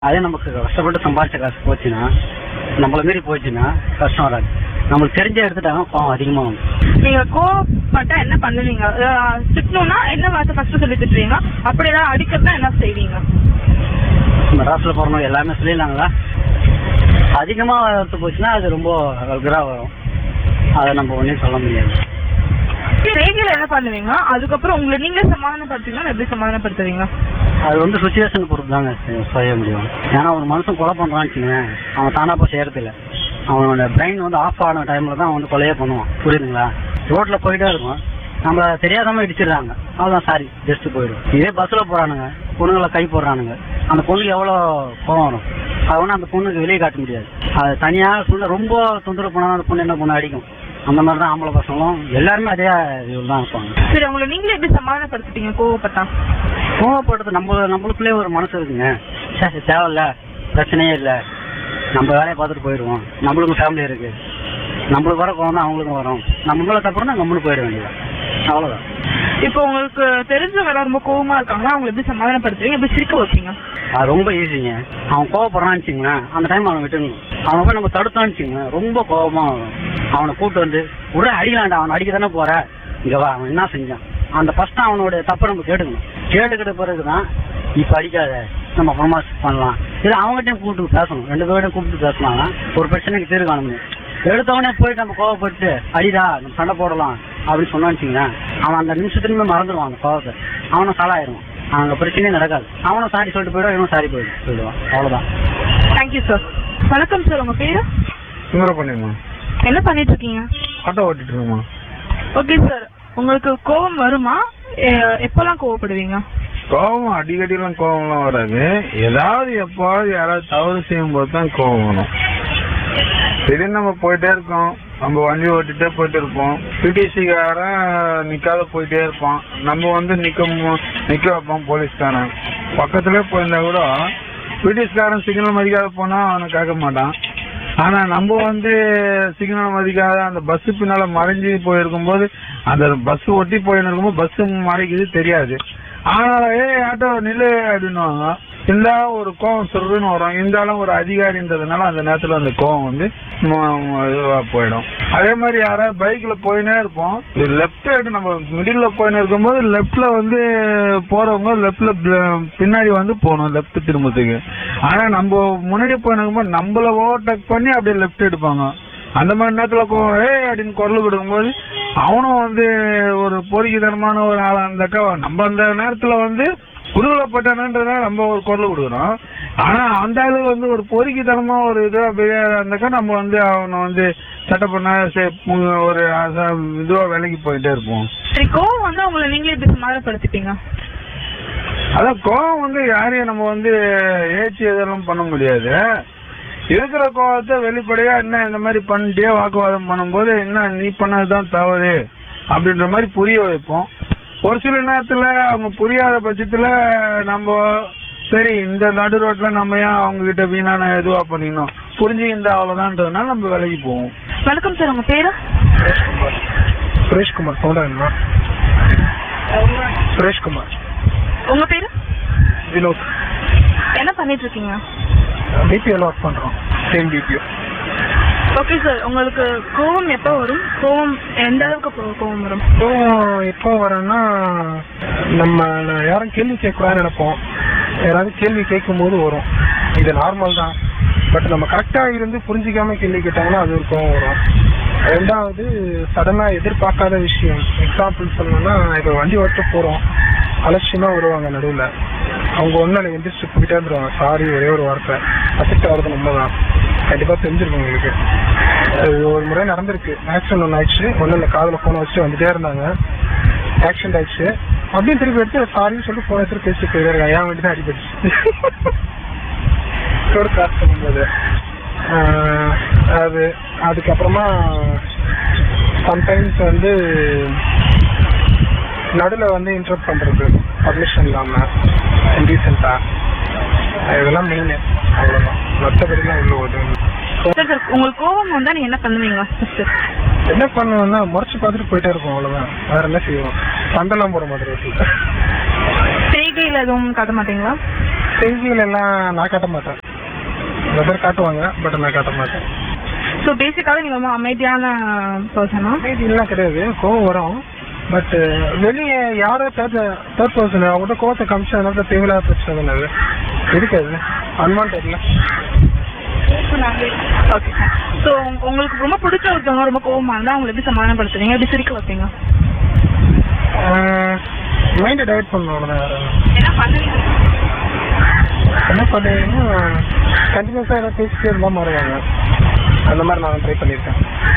அதே நமக்கு கஷ்டப்பட்டு சம்பாதிச்ச காசு போச்சுன்னா நம்மள மீறி போச்சுன்னா கஷ்டம் வராது நம்மளுக்கு தெரிஞ்ச எடுத்துட்டாங்க பாவம் அதிகமா வரும் நீங்க கோவப்பட்டா என்ன பண்ணுவீங்க அஹ் திட்டணும்னா என்ன வார்த்தை ஃபர்ஸ்ட் சொல்லி திட்டுவீங்க அப்படி ஏதாவது அடிக்கிறதா என்ன செய்வீங்க நம்ம ராசில் பிறந்தவங்க எல்லாமே சொல்லிடலாங்களா அதிகமா வரத்து போச்சுன்னா அது ரொம்ப வல்கரா வரும் அதை நம்ம ஒன்றும் சொல்ல முடியாது செய்தியில என்ன பண்ணுவீங்க அதுக்கப்புறம் உங்களை நீங்களே சமாதானப்படுத்துவீங்க எப்படி சமாதானப்படுத்துவீங்க அது வந்து சுச்சுவேஷன் பொறுத்து தாங்க செ- செய்ய முடியும் ஏன்னா ஒரு மனுஷன் கொலை பண்றான்னு வச்சுக்கோங்க அவன் தானா போய் செய்யறது இல்ல அவனோட பிரெயின் வந்து ஆஃப் ஆன டைம்ல தான் அவன் வந்து கொலையே பண்ணுவான் புரியுதுங்களா ரோட்ல போயிட்டே இருக்கும் நம்ம தெரியாதம இடிச்சிடுறாங்க அவ்வளவுதான் சாரி ஜஸ்ட் போயிடும் இதே பஸ்ல போறானுங்க பொண்ணுங்களை கை போடுறானுங்க அந்த பொண்ணுக்கு எவ்வளவு கோவம் வரும் அது ஒன்றும் அந்த பொண்ணுக்கு வெளியே காட்ட முடியாது அது தனியா சொல்ல ரொம்ப தொந்தரவு பண்ணா அந்த பொண்ணு என்ன பொண்ணு அடிக்கும் அந்த மாதிரி தான் ஆம்பளை பசங்களும் எல்லாருமே அதே இதுல தான் இருப்பாங்க சரி உங்களை நீங்களே எப்படி சமாதானப்படுத்திட்டீங்க கோவப்பட்டா கோவப்படுறது நம்ம நம்மளுக்குள்ளே ஒரு மனசு இருக்குங்க சே, இது தேவையில்ல பிரச்சனையே இல்லை நம்ம வேலையை பார்த்துட்டு போயிடுவோம் நம்மளுக்கும் ஃபேமிலி இருக்கு நம்மளுக்கு வர கோவம் தான் அவங்களுக்கும் வரும் நம்ம மேல தப்புனா நம்மளும் போயிட வேண்டியது அவ்வளவுதான் இப்போ உங்களுக்கு தெரிஞ்சவங்க எல்லாம் ரொம்ப கோவமா இருக்காங்கன்னா அவங்களை எப்படி சமாதானப்படுத்துவீங்க எப்படி சிரிக்க வைப்பீங்க அது ரொம்ப ஈஸிங்க அவன் கோவப்படுறான்னு வச்சுங்களேன் அந்த டைம் அவனை விட்டுணும் அவன் போய் நம்ம தடுத்தான்னு வச்சுங்களேன் ரொம்ப கோவமா வரும் அவனை கூட்டு வந்து உடனே அடிக்கலாம்டா அவன் அடிக்க தானே போற இங்க வா அவன் என்ன செஞ்சான் அந்த ஃபர்ஸ்ட் அவனோட தப்பை நம்ம கேட்டுக்கணும் கேட்டுக்கிட்ட பிறகுதான் இப்ப அடிக்காத நம்ம அப்புறமா பண்ணலாம் இது அவங்ககிட்டயும் கூப்பிட்டு பேசணும் ரெண்டு பேர்கிட்டையும் கூப்பிட்டு பேசலாம் ஒரு பிரச்சனைக்கு தீர்வு காண முடியும் எடுத்தவனே போயிட்டு நம்ம கோவப்பட்டு அடிடா நம்ம சண்டை போடலாம் அப்படின்னு சொன்னான்னு வச்சுங்களேன் அவன் அந்த நிமிஷத்துலயுமே மறந்துடுவான் அந்த கோவத்தை அவனும் சாலாயிருவான் அங்க பிரச்சனையே நடக்காது அவனும் சாரி சொல்லிட்டு போயிடுவான் இவனும் சாரி போயிடு போயிடுவான் அவ்வளவுதான் தேங்க்யூ சார் வணக்கம் சார் உங்க பேரு சுந்தரபாண்டியம்மா என்ன பண்ணிட்டு இருக்கீங்க ஆட்டோ ஓட்டிட்டு இருக்கோம்மா ஓகே சார் உங்களுக்கு கோவம் வருமா எ- எப்பெல்லாம் கோவப்படுவீங்க கோவம் அடிக்கடிலாம் கோவம்லாம் வராது ஏதாவது எப்பாவது யாராவது தவறு செய்யும் போது தான் கோவம் வரும் திடீர்னு நம்ம போயிட்டே இருக்கோம் நம்ம வண்டி ஓட்டிட்டே போயிட்டு இருப்போம் பிடிசிக்காரன் நிக்காத போயிட்டே இருப்பான் நம்ம வந்து நிக்க மு- நிக்க வைப்போம் போலீஸ்காரன் பக்கத்துல போயிருந்தா கூட பிடிஎஸ்காரன் சிக்னல் மதிக்காத போனா அவனை கேட்க மாட்டான் ஆனா நம்ம வந்து சிக்னல் மதிக்காத அந்த பஸ் பின்னால மறைஞ்சு போயிருக்கும் போது அந்த பஸ் ஒட்டி போயின்னு இருக்கும்போது பஸ் மறைக்குது தெரியாது ஆனா ஏ ஆட்டோ நில்லு அப்படின்னுவாங்க இருந்தாலும் ஒரு கோவம் சொல்றதுன்னு வரும் இருந்தாலும் ஒரு அதிகாரின்றதுனால அந்த நேரத்துல அந்த கோவம் வந்து ம- ம- இதுவா போயிடும் அதே மாதிரி யாராவது பைக்ல போயினே இருப்போம் லெப்ட் சைடு நம்ம மிடில்ல போயின்னு இருக்கும்போது லெப்ட்ல வந்து போறவங்க லெப்ட்ல பின்னாடி வந்து போகணும் லெப்ட் திரும்பத்துக்கு ஆனா நம்ம முன்னாடி போயிருக்கும்போது நம்மள ஓவர்டேக் பண்ணி அப்படியே லெப்ட் எடுப்பாங்க அந்த மாதிரி நேரத்துல கோ- ஏய் அப்படின்னு குரல் கொடுக்கும்போது அவனும் வந்து ஒரு பொறுக்கித்தனமான ஒரு ஆளா இருந்தாக்கா நம்ம அந்த நேரத்துல வந்து குடுவலப்பட்டானன்றதுனால நம்ம ஒரு குரல் கொடுக்குறோம் ஆனா அந்த ஆளு வந்து ஒரு பொறுக்கித்தனமா ஒரு இதுவா பெரிய இருந்தாக்கா நம்ம வந்து அவனை வந்து சட்டை பண்ண சே- பு- ஒரு அச- இதுவா வேலைக்கு போயிட்டே இருப்போம் சரி கோவம் வந்து உங்களை நீங்களே எப்படி சமாதானப்படுத்திப்பீங்க அதான் கோவம் வந்து யாரையும் நம்ம வந்து ஏச்சி எதெல்லாம் பண்ண முடியாது இருக்கிற கோவத்தை வெளிப்படையா என்ன இந்த மாதிரி பண்ணிட்டே வாக்குவாதம் பண்ணும்போது என்ன நீ பண்ணதுதான் தவறு அப்படின்ற மாதிரி புரிய வைப்போம் ஒரு சில நேரத்துல அவங்க புரியாத பட்சத்துல நம்ம சரி இந்த நடு ரோட்ல நம்ம ஏன் அவங்க கிட்ட வீணான இதுவா பண்ணிக்கணும் புரிஞ்சு இந்த அவ்வளவுதான்றதுனால நம்ம வேலைக்கு போவோம் வணக்கம் சார் உங்க பேரு சுரேஷ்குமார் சொல்றேன் சுரேஷ்குமார் உங்க பேரு வினோத் என்ன பண்ணிட்டு இருக்கீங்க பிபிஎல் ஒர்க் பண்றோம் சேம் பிபிஓ ஓகே சார் உங்களுக்கு கோவம் எப்போ வரும் கோவம் எந்த அளவுக்கு கோ- கோவம் வரும் கோவம் எப்போ வரேன்னா நம்ம நான் யாரும் கேள்வி கேட்கக்கூடாதுன்னு நினைப்போம் யாராவது கேள்வி கேட்கும் போது வரும் இது நார்மல் தான் பட் நம்ம கரெக்டா இருந்து புரிஞ்சிக்காம கேள்வி கேட்டாங்கன்னா அது ஒரு கோவம் வரும் ரெண்டாவது சடனா எதிர்பார்க்காத விஷயம் எக்ஸாம்பிள் சொல்லணும்னா இப்போ வண்டி ஓட்ட போறோம் அலட்சியமா வருவாங்க நடுவுல அவங்க ஒன்னும் எந்திரிச்சு போயிட்டே இருந்துருவாங்க சாரி ஒரே ஒரு வார்த்தை அஃபெக்ட் ஆகுறது நம்ம தான் கண்டிப்பா தெரிஞ்சிருக்கும் உங்களுக்கு அது ஒரு முறை நடந்திருக்கு ஆக்சிடென்ட் ஒன்று ஆயிடுச்சு ஒன்றும் இல்லை காதில் ஃபோனை வச்சுட்டு வந்துட்டே இருந்தாங்க ஆக்சிடென்ட் ஆயிடுச்சு அப்படியே திருப்பி எடுத்து சாரின்னு சொல்லிட்டு ஃபோன் எடுத்து பேசிட்டு போயிட்டே இருக்காங்க ஏன் வேண்டி தான் அடிபட்டுச்சு ரோடு கிராஸ் பண்ணும்போது ஆஹ் அது அதுக்கப்புறமா சம்டைம்ஸ் வந்து நடுவில் வந்து இன்டரப்ட் பண்றது பர்மிஷன் இல்லாம ரீசெண்டா இதெல்லாம் மெயின் அவ்வளவுதான் மற்றபடிலாம் உள்ள உதவும் சார் சார் உங்களுக்கு கோவம் வந்தா நீங்க என்ன பண்ணுவீங்க ஃபர்ஸ்ட் என்ன பண்ணுவோம்னா முறைச்சு பார்த்துட்டு போயிட்டே இருப்போம் அவ்வளவுதான் வேற என்ன செய்வோம் சண்டைலாம் போட மாட்டோம் ரோட்ல செய்கையில எதுவும் காட்ட மாட்டீங்களா செய்திகள் எல்லாம் நான் காட்ட மாட்டேன் சில பேர் காட்டுவாங்க பட் நான் காட்ட மாட்டேன் சோ பேசிக்காவே நீங்க ரொம்ப அமைதியான பர்சனா செய்திலாம் கிடையாது கோவம் வரும் பட் வெளியே யாரோ தேர்ட் தேர்ட் பர்சன் அவங்ககிட்ட கோவத்தை காமிச்சு அதனால தேவையில்லாத பிரச்சனை தானே அது இருக்காது அன்வான்டட்ல ஓகே சோ உங்களுக்கு ரொம்ப பிடிச்ச ஒருத்தவங்க ரொம்ப கோவமா இருந்தா அவங்களை எப்படி சமாதானப்படுத்துவீங்க எப்படி சிரிக்க வைப்பீங்க மைண்டை டைவர்ட் பண்ணணும் அவ்வளோதான் வேற ஒண்ணும். என்ன பண்ணுவீங்க என்ன பண்ணுவீங்கன்னா கண்டினியூஸாக ஏதாவது பேசிட்டே இருந்தால் மாறுவாங்க அந்த மாதிரி நான் ட்ரை பண்ணியிருக்கேன்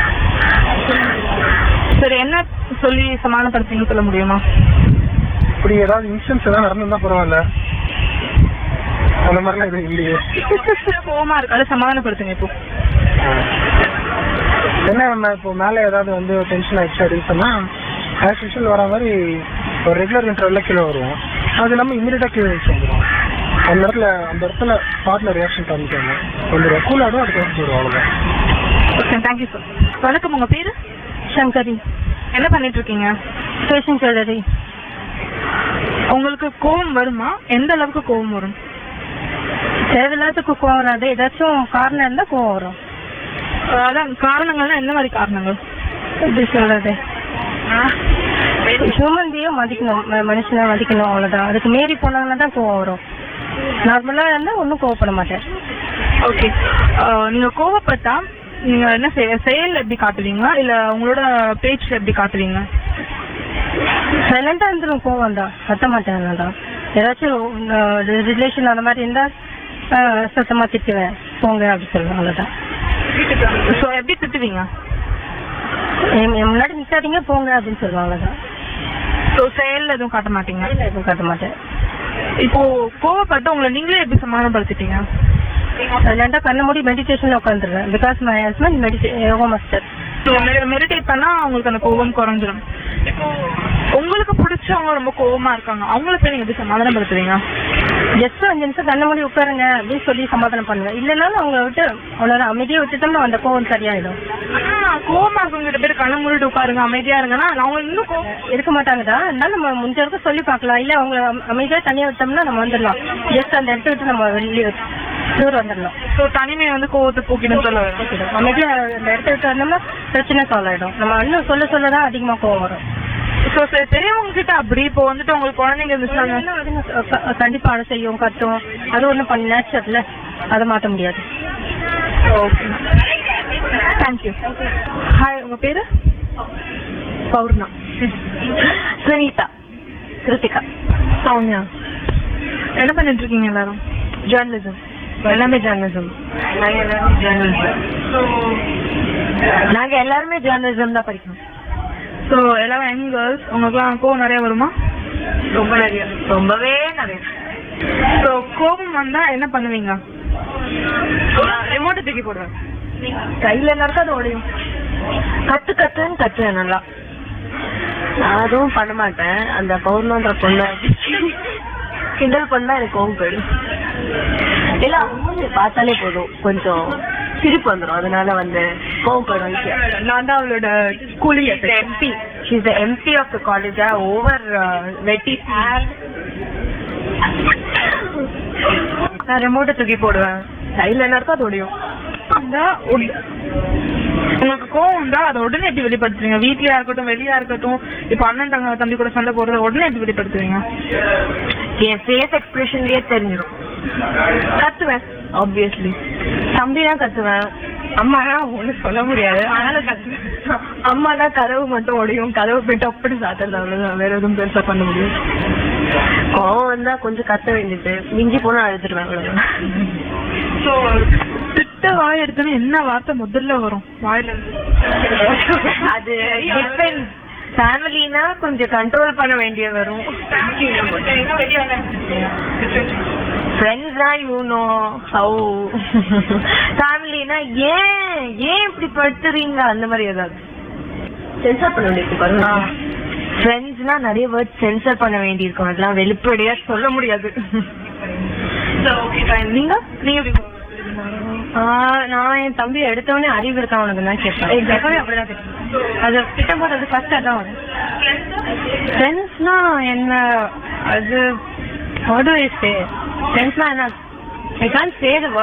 சரி என்ன சொல்லி சமாதானப்படுத்துவீங்கன்னு சொல்ல முடியுமா இப்படி ஏதாவது இன்சிடென்ட்ஸ் ஏதாவது நடந்திருந்தா பரவாயில்ல அந்த மாதிரிலாம் எதுவும் இல்லையே கோவமா இருக்கு அதை சமாதானப்படுத்துங்க இப்போ என்ன நம்ம இப்போ மேலே ஏதாவது வந்து டென்ஷன் ஆயிடுச்சு அப்படின்னு சொன்னா ஆஸ் யூஷுவல் வர மாதிரி ஒரு ரெகுலர் இன்டர்வல்ல கீழே வருவோம் அது இல்லாமல் இமீடியட்டா கீழே வச்சு வந்துடும் அந்த இடத்துல அந்த இடத்துல ஸ்பாட்ல ரியாக்ஷன் காமிக்காங்க வந்துடும் கூல் ஆடும் அதுக்கு வந்து போயிடும் அவ்வளோதான் ஓகே தேங்க்யூ சார் வணக்கம் உங்க பேரு சங்கரி என்ன பண்ணிட்டு இருக்கீங்க ஃபேஷன் ஜுவல்லரி உங்களுக்கு கோவம் வருமா எந்த அளவுக்கு கோவம் வரும் தேவையில்லாததுக்கு கோவம் வராது ஏதாச்சும் காரணம் இருந்தா கோவம் வரும் அதான் காரணங்கள்னா என்ன மாதிரி காரணங்கள் எப்படி சொல்றது ஹியூமன் பீயும் மதிக்கணும் ம- மனுஷனை மதிக்கணும் அவ்வளவுதான் அதுக்கு மீறி போனாங்கன்னா தான் கோவம் வரும் நார்மலா இருந்தா ஒன்றும் கோவப்பட மாட்டேன் ஓகே நீங்க கோவப்பட்டா நீங்க என்ன செய- செயல்ல எப்படி காட்டுவீங்க இல்ல உங்களோட பேச்சுல எப்படி காட்டுவீங்க சைலண்டா இருந்துடும் கோவம் தான் கத்த மாட்டேன் தான் ஏதாச்சும் ரிலேஷன் அந்த மாதிரி இருந்தா ஆஹ், சத்தமா திட்டுவேன் போங்க அப்படி சொல்லுவேன் அவ்வளவுதான் சோ எப்படி திட்டுவீங்க என் என் முன்னாடி நிக்காதீங்க போங்க அப்படின்னு சொல்லுவேன் அவ்வளவுதான் சோ செயல்ல எதுவும் காட்ட மாட்டீங்க எதுவும் காட்ட மாட்டேன் இப்போ கோவப்பட்டு உங்களை நீங்களே எப்படி சமாதானப்படுத்திட்டீங்க சைலண்டா கண்ண மூடி மெடிடேஷன்ல உட்காந்துருவேன் because my husband meditate yoga master meditate பண்ணா உங்களுக்கு அந்த கோவம் குறைஞ்சிடும் இப்போ உங்களுக்கு பிடிச்சவங்க ரொம்ப கோவமா இருக்காங்க அவங்கள போய் நீங்க எப்படி சமாதானப்படுத்துவீங்க ஜஸ்ட் அஞ்சு நிமிஷம் கண்ண மூடி உட்காருங்க அப்படின்னு சொல்லி சமாதானம் பண்ணுவேன் இல்லைனாலும் அவங்க விட்டு அவ்வளவுதான் அமைதியா விட்டுட்டோம்னா அந்த கோவம் சரியாயிடும் ஆனா கோவமா இருக்கவங்க கிட்ட பேர் கண்ண மூடிட்டு உட்காருங்க அமைதியா இருங்கன்னா அவங்க இன்னும் கோவம் இருக்க மாட்டாங்க தான் இருந்தாலும் நம்ம முடிஞ்ச வரைக்கும் சொல்லி பார்க்கலாம் இல்ல அவங்க அம- அமைதியா தனியா விட்டோம்னா நம்ம வந்துடலாம் ஜஸ்ட் அந்த இடத்த விட்டு நம்ம வெளியே தூரம் வந்துடலாம் சோ தனிமை வந்து கோவத்தை போக்கிடும் சொல்ல வரேன். அமைதியா அந்த இடத்த விட்டு வந்தோம்னா பிரச்சனை சால்வ் ஆயிடும் நம்ம இன்னும் சொல்ல சொல்லதான் அதிகமா கோவம் வரும் சோ சரி பெரியவங்க கிட்ட அப்படி இப்போ வந்துட்டு உங்களுக்கு குழந்தைங்க இருந்துச்சுனாங்க குழந்தைங்கன்னா அதுங்க க- க- கண்டிப்பா அழை செய்யும் கத்தும் அது ஒண்ணும் பண்ண நேச்சர்ல அதை மாத்த முடியாது ஓகே தேங்க்யூ ஹாய் உங்க பேரு பௌர்ணா சுனிதா கிருத்திகா சௌமியா என்ன பண்ணிட்டு இருக்கீங்க எல்லாரும் ஜேர்னலிசம் எல்லாமே ஜேர்னலிசம் நாங்க எல்லாருமே ஜேர்னலிசம் நாங்க எல்லாருமே ஜேர்னலிசம் தான் படிக்கணும் சோ எல்லாரும் யங் கேர்ள்ஸ் உங்களுக்குலாம் கோவம் நிறைய வருமா ரொம்ப நிறைய ரொம்பவே நிறைய சோ கோபம் வந்தா என்ன பண்ணுவீங்க ரிமோட்டை தூக்கி போடுவேன் கையில எல்லாருக்கும் அது உடையும் கத்து கத்துன்னு கத்துவேன் நல்லா நான் அதுவும் பண்ண மாட்டேன் அந்த பௌர்ணன்ற பொண்ணு கிண்டல் பண்ணா எனக்கு கோவம் போயிடும் இல்ல அவங்க பார்த்தாலே போதும் கொஞ்சம் சிரிப்பு வந்துடும் அதனால வந்து கோவம் போயிடும் easy ஆ. நான் தான் அவளோட கூலி MP she's MP of the college over வெட்டி நான் ரிமோட்டை தூக்கி போடுவேன் கையில எல்லாருக்கும் அது உடையும் வந்தா உட- உங்களுக்கு கோவம் வந்தா அதை உடனே எப்படி வெளிப்படுத்துவீங்க வீட்லயா இருக்கட்டும் வெளியா இருக்கட்டும் இப்ப அண்ணன் தங்க தம்பி கூட சண்டை போடுறத உடனே எப்படி வெளிப்படுத்துவீங்க என் ஃபேஸ் எக்ஸ்பிரஷன்லயே தெரிஞ்சிடும் கத்துவேன் ஆப்வியஸ்லி தம்பினா கத்துவேன் அம்மானா ஒண்ணு சொல்ல முடியாது அதனால கத்துவேன் அம்மா தான் கதவு மட்டும் உடையும் கதவு போயிட்டு அப்படி சாத்துறது அவ்வளவுதான் வேற எதுவும் பெருசா பண்ண முடியும் கோவம் வந்தா கொஞ்சம் கத்த வேண்டியது மிஞ்சி போனா அழுதுருவேன் அவ்வளவுதான் சோ திட்ட வாய் எடுத்தோன்னு என்ன வார்த்தை முதல்ல வரும் வாயில இருந்து அது டிபெண்ட் ஃபேமிலினா கொஞ்சம் கண்ட்ரோல் பண்ண வேண்டிய வரும் ஃப்ரெண்ட்ஸ்னா யூ நோ ஹவு ஃபேமிலினா ஏன் ஏன் இப்படி படுத்துறீங்க அந்த மாதிரி ஏதாவது சென்சார் பண்ண வேண்டியிருக்கு பாருங்க ஃப்ரெண்ட்ஸ்னா நிறைய வேர்ட் சென்சார் பண்ண வேண்டியிருக்கும் அதெல்லாம் வெளிப்படையா சொல்ல முடியாது நீங்க நீங்க எப்படி ஆஹ் நான் என் தம்பி எடுத்தவொடனே அறிவு இருக்கா உனக்கு தான் கேட்பேன் எப்பவுமே அப்படிதான் கேட்பேன் அது திட்டம் போடுறது ஃபர்ஸ்ட் அதான் வரும் ஃப்ரெண்ட்ஸ்னா என்ன அது What do I say? Tense man, I can't say the word.